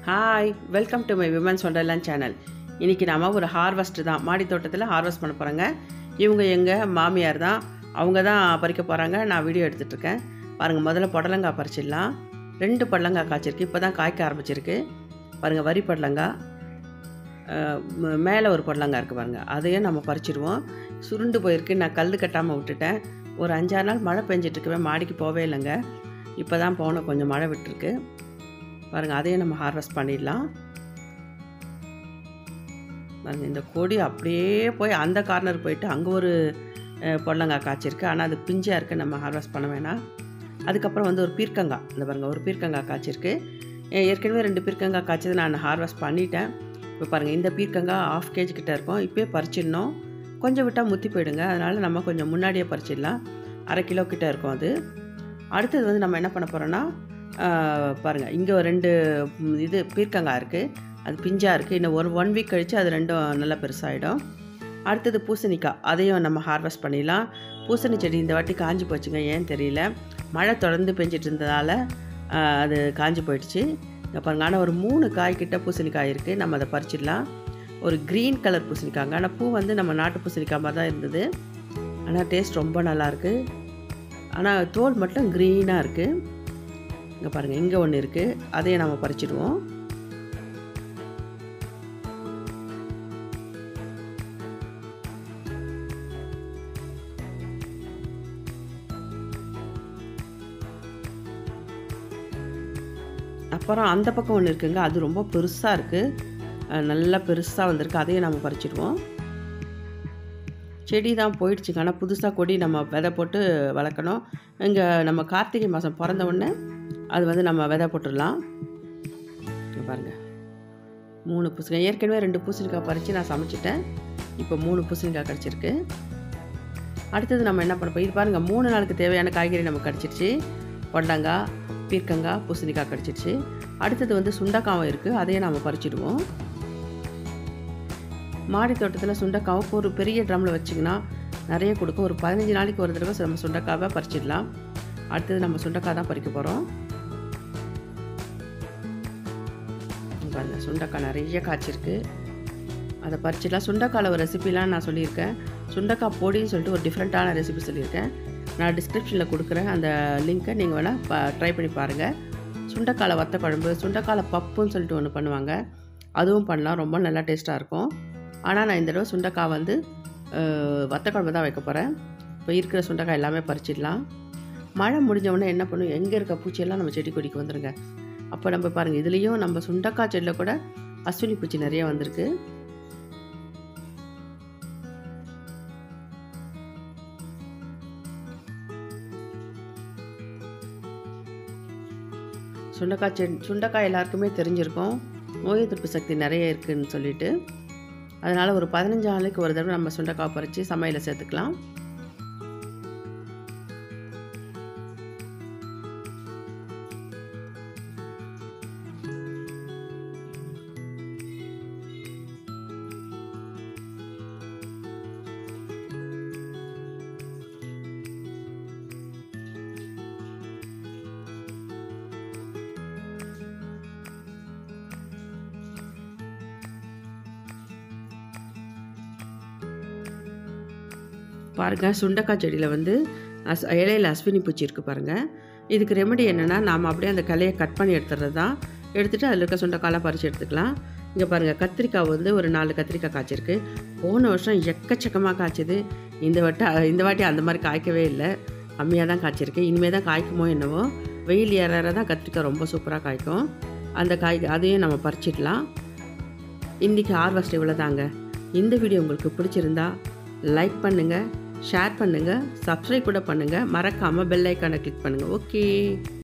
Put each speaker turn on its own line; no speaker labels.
hi welcome to my women's wonderland channel இன்றைக்கி நாம ஒரு ஹார்வெஸ்ட் தான் மாடி தோட்டத்தில் ஹார்வெஸ்ட் பண்ண போகிறாங்க இவங்க எங்கள் மாமியார் தான் அவங்க தான் பறிக்க போகிறாங்க நான் வீடியோ எடுத்துகிட்ருக்கேன் பாருங்கள் முதல்ல புடலங்காய் பறிச்சிடலாம் ரெண்டு புடலங்காய் காய்ச்சிருக்கு இப்போ தான் காய்க்க ஆரம்பிச்சிருக்கு பாருங்கள் வரி புடலங்காய் அஹ், ம- மேலே ஒரு புடலங்காய் இருக்குது பாருங்கள் அதையும் நம்ம பறிச்சிடுவோம் சுருண்டு போயிருக்கு நான் கல் கட்டாமல் விட்டுட்டேன் ஒரு அஞ்சாறு நாள் மழை பெஞ்சிட்டு இருக்கவே மாடிக்கு போவே இல்லைங்க இப்போ தான் போனோம் கொஞ்சம் மழை விட்டுருக்கு பாருங்கள் அதையும் நம்ம ஹார்வெஸ்ட் பண்ணிடலாம் பாருங்கள் இந்த கொடி அப்படியே போய் அந்த கார்னர் போயிட்டு அங்கே ஒரு அஹ், புடலங்காய் காய்ச்சிருக்கு ஆனால் அது பிஞ்சாக இருக்குது நம்ம ஹார்வெஸ்ட் பண்ண வேணாம் அதுக்கப்புறம் வந்து ஒரு பீர்க்கங்காய் இந்த பாருங்கள் ஒரு பீர்க்கங்காய் காய்ச்சிருக்கு ஏ- ஏற்கனவே ரெண்டு பீர்க்கங்காய் காய்ச்சது நான் ஹார்வெஸ்ட் பண்ணிட்டேன் இப்போ பாருங்கள் இந்த பீர்க்கங்காய் ஆஃப் கேஜி கிட்ட இருக்கும் இப்போயே பறிச்சிடணும் கொஞ்சம் விட்டால் முத்தி போயிடுங்க அதனால் நம்ம கொஞ்சம் முன்னாடியே பறிச்சிடலாம் அரை கிலோ கிட்ட இருக்கும் அது அடுத்தது வந்து நம்ம என்ன பண்ண போகிறோன்னா பாருங்கள் இங்கே ஒரு ரெண்டு ம், இது பீர்க்கங்காய் இருக்குது அது பிஞ்சாக இருக்குது இன்னும் ஒரு ஒன் வீக் கழித்து அது ரெண்டும் நல்லா பெருசாகிடும் அடுத்தது பூசணிக்காய் அதையும் நம்ம ஹார்வெஸ்ட் பண்ணிடலாம் பூசணி செடி இந்த வாட்டி காஞ்சி போச்சுங்க ஏன்னு தெரியல மழை தொடர்ந்து பெஞ்சிட்டு இருந்ததால் ஆஹ், அது காஞ்சி போயிடுச்சு இங்கே பாருங்க ஆனால் ஒரு மூணு காய் கிட்ட பூசணிக்காய் இருக்குது நம்ம அதை பறிச்சிடலாம் ஒரு க்ரீன் கலர் பூசணிக்காங்க ஆனால் பூ வந்து நம்ம நாட்டு பூசணிக்காய் மாதிரி தான் இருந்தது ஆனால் டேஸ்ட் ரொம்ப நல்லாயிருக்கு ஆனால் தோல் மட்டும் க்ரீனாக இருக்குது இங்கே பாருங்கள் இங்கே ஒன்று இருக்குது அதையும் நம்ம பறிச்சிடுவோம் அப்புறம் அந்த பக்கம் ஒன்று இருக்குங்க அது ரொம்ப பெருசாக இருக்குது நல்லா பெருசாக வந்திருக்கு அதையும் நம்ம பறிச்சிடுவோம் செடி தான் போயிடுச்சுங்க ஆனால் புதுசாக கொடி நம்ம விதை போட்டு வளர்க்கணும் இங்கே நம்ம கார்த்திகை மாதம் பிறந்த உடனே அது வந்து நம்ம விதை போட்டுடலாம் இங்க பாருங்க மூணு பூசணிக்காய் ஏற்கனவே ரெண்டு பூசணிக்காய் பறித்து நான் சமைச்சிட்டேன் இப்போ மூணு பூசணிக்காய் கிடச்சிருக்கு அடுத்தது நம்ம என்ன பண்ண போய் இது பாருங்கள் மூணு நாளுக்கு தேவையான காய்கறி நமக்கு கிடச்சிருச்சு பொண்டங்காய் பீர்க்கங்காய் பூசணிக்காய் கிடச்சிருச்சு அடுத்தது வந்து சுண்டக்காவும் இருக்குது அதையும் நம்ம பறிச்சிடுவோம் மாடி தோட்டத்தில் சுண்டக்காவை ஒரு பெரிய ட்ரம்மில் வச்சிங்கன்னா நிறைய கொடுக்கும் ஒரு பதினஞ்சு நாளைக்கு ஒரு தடவை நம்ம சுண்டக்காவை பறிச்சிடலாம் அடுத்தது நம்ம சுண்டக்காய் தான் பறிக்க போகிறோம் பாருங்க சுண்டக்காய் நிறைய காய்ச்சிருக்கு அதை பறிச்சிடலாம் சுண்டக்காயில் ஒரு ரெசிபிலாம் நான் சொல்லியிருக்கேன் சுண்டக்காய் பொடின்னு சொல்லிட்டு ஒரு டிஃப்ரெண்ட்டான ரெசிபி சொல்லியிருக்கேன் நான் டிஸ்கிரிப்ஷனில் கொடுக்குறேன் அந்த லிங்க்கை நீங்கள் வேணால் ப ட்ரை பண்ணி பாருங்கள் சுண்டக்காயில் வத்த குழம்பு சுண்டக்காயில் பப்புன்னு சொல்லிட்டு ஒன்று பண்ணுவாங்க அதுவும் பண்ணலாம் ரொம்ப நல்லா டேஸ்ட்டாக இருக்கும் ஆனால் நான் இந்த தடவை சுண்டக்காய் வந்து அஹ், வத்த குழம்பு தான் வைக்க போகிறேன் இப்போ இருக்கிற சுண்டக்காய் எல்லாமே பறிச்சிடலாம் மழை முடிஞ்ச உடனே என்ன பண்ணும் எங்கே இருக்க பூச்சியெல்லாம் நம்ம செடி கொடிக்கு வந்துருங்க அப்போ நம்ம பாருங்கள் இதுலேயும் நம்ம சுண்டக்காய் செடியில் கூட அஸ்வினி பூச்சி நிறைய வந்திருக்கு சுண்டக்காய் செடி சுண்டக்காய் எல்லாருக்குமே தெரிஞ்சிருக்கும் நோய் எதிர்ப்பு சக்தி நிறைய இருக்குன்னு சொல்லிட்டு அதனால் ஒரு பதினஞ்சு நாளைக்கு ஒரு தடவை நம்ம சுண்டக்காய் பறித்து சமையலில் சேர்த்துக்கலாம் பாருங்க சுண்டக்காய் செடியில் வந்து அஸ் இலையில் அஸ்வினி பூச்சி இருக்குது பாருங்கள் இதுக்கு ரெமெடி என்னென்னா நாம் அப்படியே அந்த கிளையை கட் பண்ணி எடுத்துறது தான் எடுத்துகிட்டு அதில் இருக்க சுண்டக்காயெலாம் பறித்து எடுத்துக்கலாம் இங்கே பாருங்கள் கத்திரிக்காய் வந்து ஒரு நாலு கத்திரிக்காய் காய்ச்சிருக்கு போன வருஷம் எக்கச்சக்கமாக காய்ச்சது இந்த வட்ட இந்த வாட்டி அந்த மாதிரி காய்க்கவே இல்லை கம்மியாக தான் காய்ச்சிருக்கு இனிமேல் தான் காய்க்குமோ என்னவோ வெயில் ஏற ஏற தான் கத்திரிக்காய் ரொம்ப சூப்பராக காய்க்கும் அந்த காய் அதையும் நம்ம பறிச்சிடலாம் இன்றைக்கி ஹார்வெஸ்ட் இவ்வளோ தாங்க இந்த வீடியோ உங்களுக்கு பிடிச்சிருந்தா லைக் பண்ணுங்கள் ஷேர் பண்ணுங்கள் சப்ஸ்கிரைப் கூட பண்ணுங்கள் மறக்காமல் பெல் ஐக்கானை கிளிக் பண்ணுங்கள் ஓகே